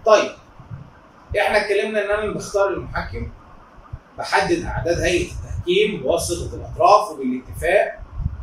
طيب احنا اتكلمنا ان انا بختار المحكم بحدد اعداد هيئه التحكيم بواسطه الاطراف وبالاتفاق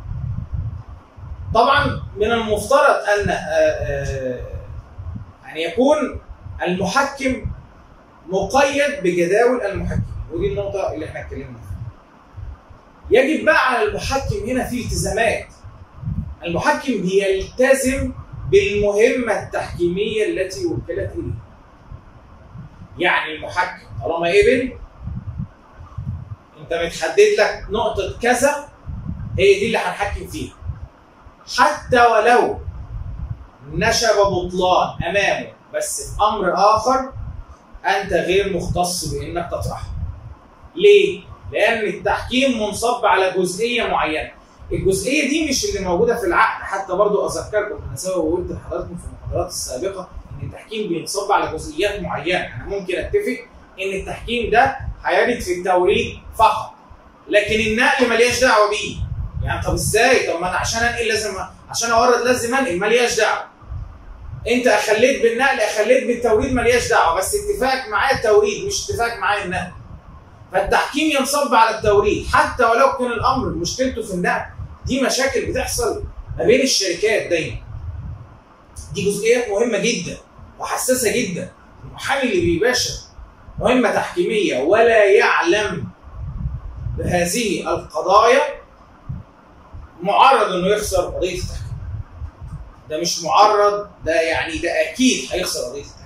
طبعا من المفترض ان آه، آه، ان يكون المحكم مقيد بجداول المحكم ودي النقطه اللي احنا اتكلمنا فيها يجب بقى على المحكم هنا في التزامات المحكم بيلتزم بالمهمه التحكيميه التي وكلت اليه يعني المحكم طالما قبل انت متحدد لك نقطه كذا هي دي اللي هنحكم فيها حتى ولو نشب بطلان امامه بس في امر اخر انت غير مختص بانك تطرحه. ليه؟ لان التحكيم منصب على جزئيه معينه. الجزئيه دي مش اللي موجوده في العقد حتى برضو اذكركم انا سوا وقلت لحضراتكم في المحاضرات السابقه ان التحكيم بينصب على جزئيات معينه، انا ممكن اتفق ان التحكيم ده هيرد في التوريد فقط. لكن النقل ملياش دعوه بيه. يعني طب ازاي؟ طب ما انا عشان انقل لازم عشان اورد لازم انقل ملياش دعوه. انت اخليت بالنقل اخليت بالتوريد ملياش دعوه بس اتفاقك معايا التوريد مش اتفاقك معايا النقل. فالتحكيم ينصب على التوريد حتى ولو كان الامر مشكلته في النقل دي مشاكل بتحصل ما بين الشركات دايما. دي جزئيات مهمه جدا وحساسه جدا. المحامي اللي بيباشر مهمه تحكيميه ولا يعلم بهذه القضايا معرض انه يخسر قضيه التحكيم. ده مش معرض ده يعني ده اكيد هيخسر قضيه التحكيم.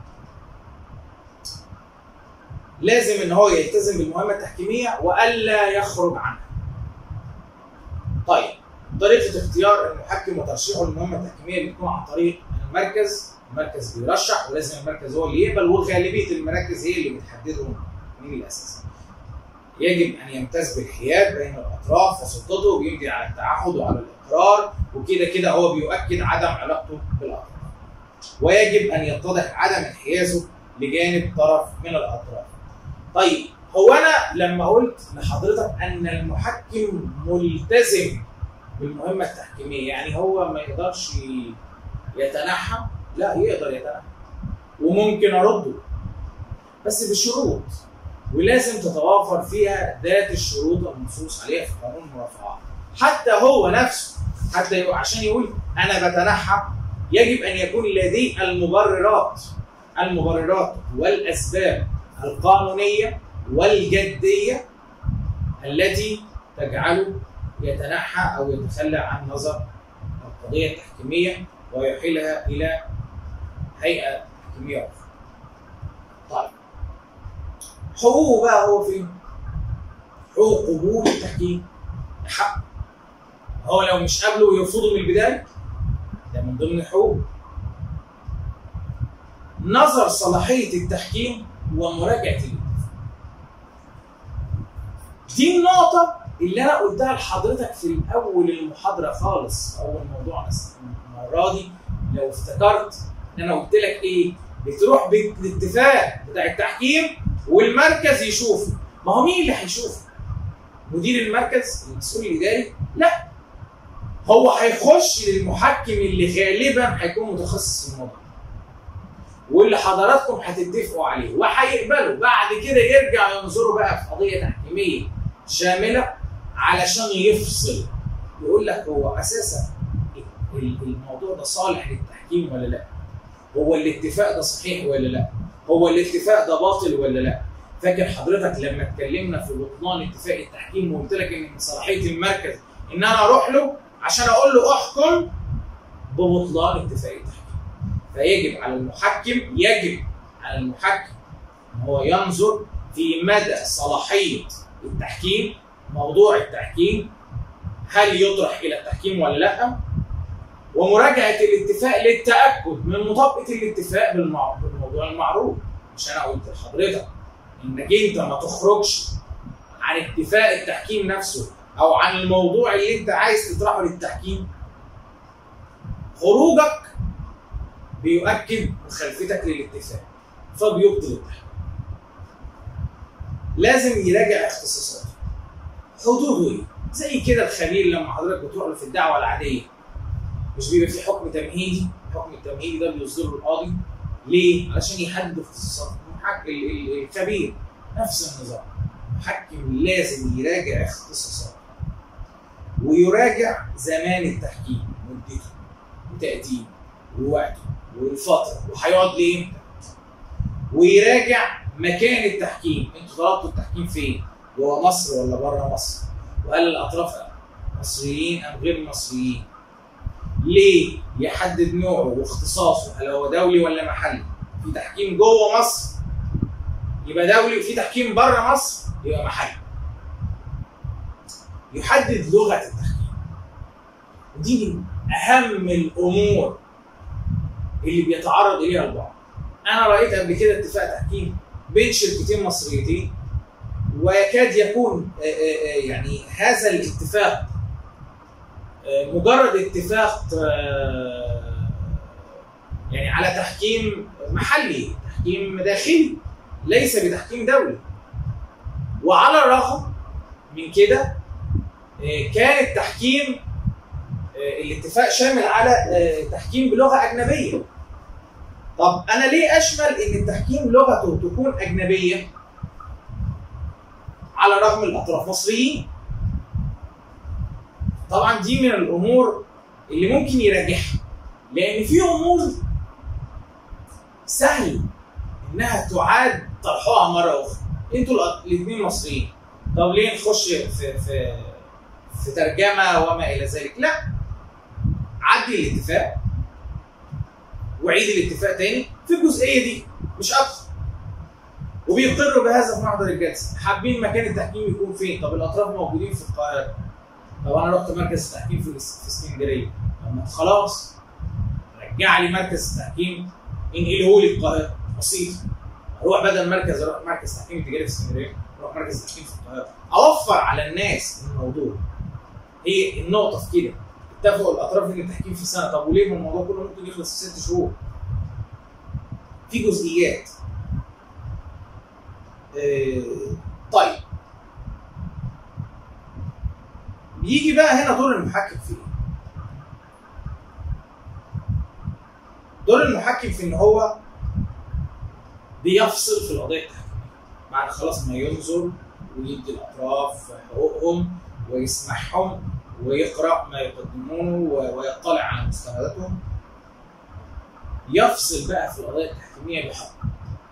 لازم ان هو يلتزم بالمهمه التحكيميه والا يخرج عنها. طيب طريقه اختيار المحكم وترشيحه للمهمه التحكيميه بتكون عن طريق المركز، المركز بيرشح ولازم المركز هو اللي يقبل وغالبيه المراكز هي اللي بتحدده من الاساس. يجب ان يمتاز بالحياد بين الاطراف وسلطته وبيمضي على التعهد وعلى الاقرار وكده كده هو بيؤكد عدم علاقته بالاطراف. ويجب ان يتضح عدم انحيازه لجانب طرف من الاطراف. طيب هو انا لما قلت لحضرتك ان المحكم ملتزم بالمهمه التحكيميه يعني هو ما يقدرش يتنحى لا يقدر يتنحى وممكن ارده بس بشروط ولازم تتوافر فيها ذات الشروط المنصوص عليها في قانون المرافعات حتى هو نفسه حتى يقول عشان يقول انا بتنحى يجب ان يكون لديه المبررات المبررات والاسباب القانونيه والجديه التي تجعله يتنحى او يتخلى عن نظر القضيه التحكيميه ويحيلها الى هيئه تحكيميه اخرى. طيب حقوقه بقى هو فين؟ حقوق قبول التحكيم حق هو لو مش قابله ويرفضه من البدايه ده من ضمن الحقوق نظر صلاحيه التحكيم ومراجعه الاتفاق دي النقطة اللي أنا قلتها لحضرتك في الأول المحاضرة خالص أول موضوع المرة دي لو افتكرت إن أنا قلت لك إيه؟ بتروح بالاتفاق بتاع التحكيم والمركز يشوفه ما هو مين اللي هيشوفه؟ مدير المركز المسؤول الاداري؟ لا هو هيخش للمحكم اللي غالبا هيكون متخصص في الموضوع واللي حضراتكم هتتفقوا عليه وهيقبلوا بعد كده يرجع ينظروا بقى في قضيه تحكيميه شامله علشان يفصل يقول لك هو اساسا الموضوع ده صالح للتحكيم ولا لا؟ هو الاتفاق ده صحيح ولا لا؟ هو الاتفاق ده باطل ولا لا؟ فاكر حضرتك لما اتكلمنا في بطلان اتفاق التحكيم وقلت لك ان من صلاحيه المركز ان انا اروح له عشان اقول له احكم ببطلان اتفاق التحكيم. فيجب على المحكم يجب على المحكم ان هو ينظر في مدى صلاحيه التحكيم موضوع التحكيم هل يطرح الى التحكيم ولا لا؟ ومراجعه الاتفاق للتاكد من مطابقه الاتفاق بالموضوع المعروف مش انا قلت لحضرتك انك انت ما تخرجش عن اتفاق التحكيم نفسه او عن الموضوع اللي انت عايز تطرحه للتحكيم خروجك بيؤكد مخالفتك للاتفاق فبيبطل التحكيم لازم يراجع اختصاصاته حدوده ايه زي كده الخبير لما حضرتك بتروح له في الدعوه العاديه مش بيبقى في حكم تمهيدي الحكم التمهيدي ده بيصدره القاضي ليه؟ علشان يحدد اختصاصات المحك- ال- ال- الخبير نفس النظام المحكم لازم يراجع اختصاصاته ويراجع زمان التحكيم مدته وتقديمه ووقته والفتره وهيقعد ليه امتى ويراجع مكان التحكيم انتوا طلبتوا التحكيم فين؟ جوه مصر ولا بره مصر؟ وهل الاطراف مصريين ام غير مصريين؟ ليه؟ يحدد نوعه واختصاصه هل هو دولي ولا محلي؟ في تحكيم جوه مصر يبقى دولي وفي تحكيم بره مصر يبقى محلي. يحدد لغه التحكيم. ودي من اهم الامور اللي بيتعرض اليها البعض. انا رايت قبل كده اتفاق تحكيم بين شركتين مصريتين ويكاد يكون آه، آه، آه، يعني هذا الاتفاق آه، مجرد اتفاق آه، يعني على تحكيم محلي تحكيم داخلي ليس بتحكيم دولي وعلى الرغم من كده آه، كان التحكيم آه، الاتفاق شامل على آه، تحكيم بلغه اجنبيه طب انا ليه اشمل ان التحكيم لغته تكون اجنبيه على الرغم من الاطراف مصريين طبعا دي من الامور اللي ممكن يراجعها لان في امور سهل انها تعاد طرحها مره اخرى انتوا الاثنين مصريين طب ليه نخش في في في ترجمه وما الى ذلك لا عدي الاتفاق وعيد الاتفاق تاني في الجزئيه دي مش اكتر وبيقروا بهذا في محضر الجلسه حابين مكان التحكيم يكون فين طب الاطراف موجودين في القاهره طب انا رحت مركز التحكيم في في اسكندريه طب ما خلاص رجع لي مركز التحكيم انقله لي القاهره بسيط اروح بدل مركز اروح مركز تحكيم تجاري في اسكندريه اروح مركز التحكيم في القاهره اوفر على الناس الموضوع هي النقطه في كده اتفقوا الاطراف ان التحكيم في سنه طب وليه ما الموضوع كله ممكن يخلص في ست شهور في جزئيات آه، طيب بيجي بقى هنا دور المحكم في ايه؟ دور المحكم في ان هو بيفصل في القضيه التحكيميه بعد خلاص ما ينظر ويدي الاطراف حقوقهم ويسمعهم ويقرا ما يقدمونه و- ويطلع على مستنداتهم يفصل بقى في القضيه التحكيميه بحكم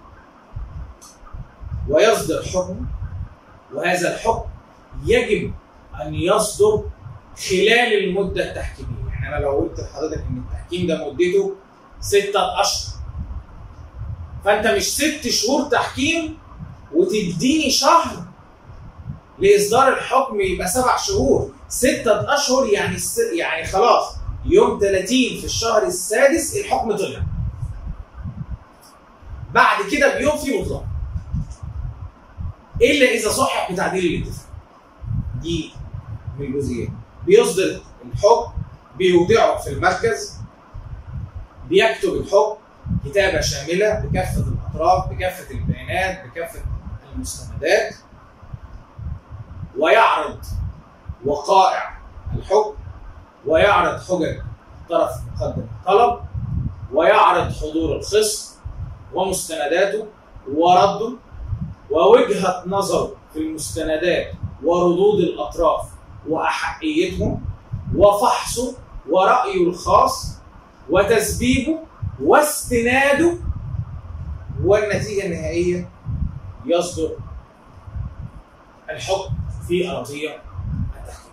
ويصدر حكم وهذا الحكم يجب ان يصدر خلال المده التحكيميه يعني انا لو قلت لحضرتك ان التحكيم ده مدته ستة اشهر فانت مش ست شهور تحكيم وتديني شهر لاصدار الحكم يبقى سبع شهور ستة اشهر يعني الس... يعني خلاص يوم 30 في الشهر السادس الحكم طلع بعد كده بيوم في بطلان الا اذا صحح بتعديل الاتفاق دي من الجزئيات بيصدر الحكم بيودعه في المركز بيكتب الحكم كتابة شاملة بكافة الأطراف بكافة البيانات بكافة المستندات ويعرض وقائع الحكم ويعرض حجج طرف مقدم الطلب ويعرض حضور الخصم ومستنداته ورده ووجهة نظره في المستندات وردود الأطراف وأحقيتهم وفحصه ورأيه الخاص وتسبيبه واستناده والنتيجة النهائية يصدر الحكم في أرضية التحكيم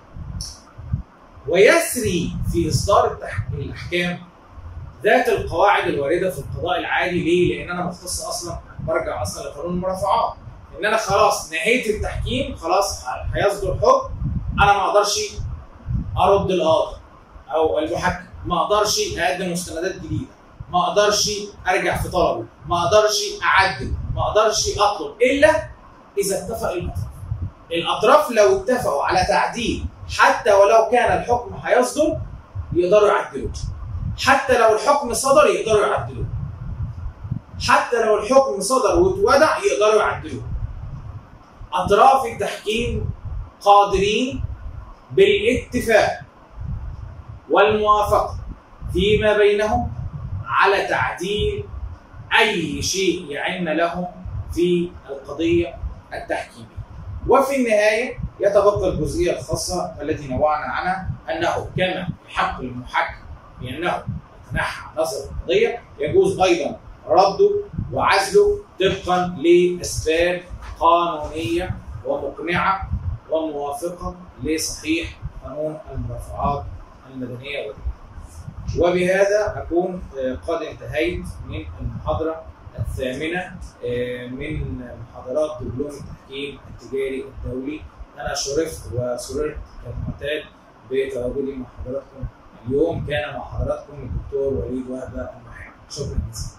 ويسري في إصدار التح- الأحكام ذات القواعد الواردة في القضاء العادي ليه؟ لأن أنا مختص أصلا برجع أصلا لقانون المرافعات إن أنا خلاص نهيت التحكيم خلاص هيصدر حكم أنا ما أقدرش أرد القاضي أو المحكم ما أقدرش أقدم مستندات جديدة ما أقدرش أرجع في طلبه ما أقدرش أعدل ما أقدرش أطلب إلا إذا اتفق الأطراف الأطراف لو اتفقوا على تعديل حتى ولو كان الحكم هيصدر يقدروا يعدلوه حتى لو الحكم صدر يقدروا يعدلوه حتى لو الحكم صدر واتودع يقدروا يعدلوه اطراف التحكيم قادرين بالاتفاق والموافقه فيما بينهم على تعديل اي شيء يعن لهم في القضيه التحكيميه. وفي النهايه يتبقى الجزئيه الخاصه التي نوعنا عنها انه كما يحق للمحكم بانه يتنحى عن نظر القضيه يجوز ايضا رده وعزله طبقا لاسباب قانونيه ومقنعه وموافقه لصحيح قانون المرافعات المدنيه والدينيه. وبهذا اكون قد انتهيت من المحاضره الثامنه من محاضرات دبلوم التحكيم التجاري الدولي انا شرفت وسررت كالمعتاد بتواجدي مع حضراتكم اليوم كان مع حضراتكم الدكتور وليد وهبه المحامي شكرا جزيلا